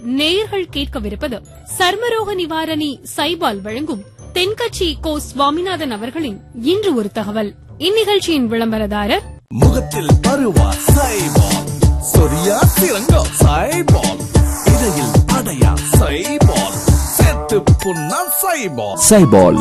நேயர்கள் கேட்கவிருப்பது சர்மரோக நிவாரணி சைபால் வழங்கும் தென்கட்சி கோ சுவாமிநாதன் அவர்களின் இன்று ஒரு தகவல் இந்நிகழ்ச்சியின் விளம்பரதாரர் முகத்தில் பருவா சைபால் சொரியா சிறங்கா சைபால் இடையில் அடையா சைபால் செத்து புண்ணா சைபால் சைபால்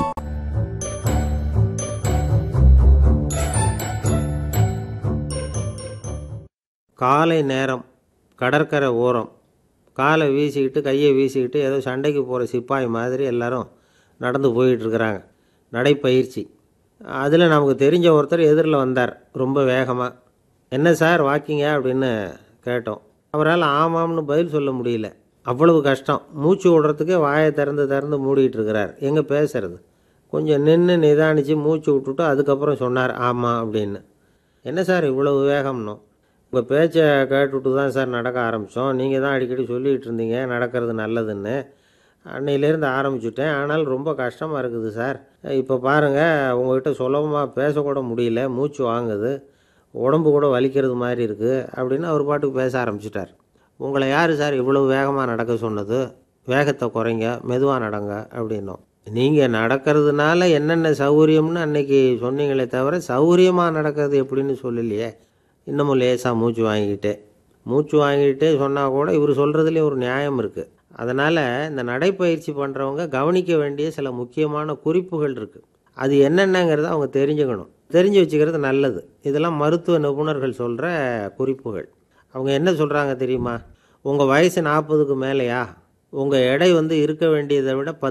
காலை நேரம் கடற்கரை ஓரம் காலை வீசிக்கிட்டு கையை வீசிக்கிட்டு ஏதோ சண்டைக்கு போகிற சிப்பாய் மாதிரி எல்லாரும் நடந்து போயிட்டு இருக்கிறாங்க நடைப்பயிற்சி அதில் நமக்கு தெரிஞ்ச ஒருத்தர் எதிரில் வந்தார் ரொம்ப வேகமாக என்ன சார் வாக்கிங்க அப்படின்னு கேட்டோம் அவரால் ஆமாம்னு பதில் சொல்ல முடியல அவ்வளவு கஷ்டம் மூச்சு விடுறதுக்கே வாயை திறந்து திறந்து மூடிட்டு இருக்கிறார் எங்கே பேசுறது கொஞ்சம் நின்று நிதானித்து மூச்சு விட்டுட்டு அதுக்கப்புறம் சொன்னார் ஆமாம் அப்படின்னு என்ன சார் இவ்வளவு வேகம்னு உங்கள் பேச்சை கேட்டுவிட்டு தான் சார் நடக்க ஆரம்பித்தோம் நீங்கள் தான் அடிக்கடி சொல்லிகிட்டு இருந்தீங்க நடக்கிறது நல்லதுன்னு அன்னையிலேருந்து ஆரம்பிச்சுட்டேன் ஆனால் ரொம்ப கஷ்டமாக இருக்குது சார் இப்போ பாருங்கள் உங்கள்கிட்ட சுலபமாக பேசக்கூட முடியல மூச்சு வாங்குது உடம்பு கூட வலிக்கிறது மாதிரி இருக்குது அப்படின்னு அவர் பாட்டுக்கு பேச ஆரம்பிச்சிட்டார் உங்களை யார் சார் இவ்வளவு வேகமாக நடக்க சொன்னது வேகத்தை குறைங்க மெதுவாக நடங்க அப்படின்னோம் நீங்கள் நடக்கிறதுனால என்னென்ன சௌகரியம்னு அன்னைக்கு சொன்னீங்களே தவிர சௌகரியமாக நடக்கிறது எப்படின்னு சொல்லலையே இன்னமும் லேசாக மூச்சு வாங்கிக்கிட்டே மூச்சு வாங்கிக்கிட்டே சொன்னால் கூட இவர் சொல்கிறதுலேயும் ஒரு நியாயம் இருக்குது அதனால் இந்த நடைப்பயிற்சி பண்ணுறவங்க கவனிக்க வேண்டிய சில முக்கியமான குறிப்புகள் இருக்குது அது என்னென்னங்கிறத அவங்க தெரிஞ்சுக்கணும் தெரிஞ்சு வச்சுக்கிறது நல்லது இதெல்லாம் மருத்துவ நிபுணர்கள் சொல்கிற குறிப்புகள் அவங்க என்ன சொல்கிறாங்க தெரியுமா உங்கள் வயசு நாற்பதுக்கு மேலேயா உங்கள் எடை வந்து இருக்க வேண்டியதை விட பத்து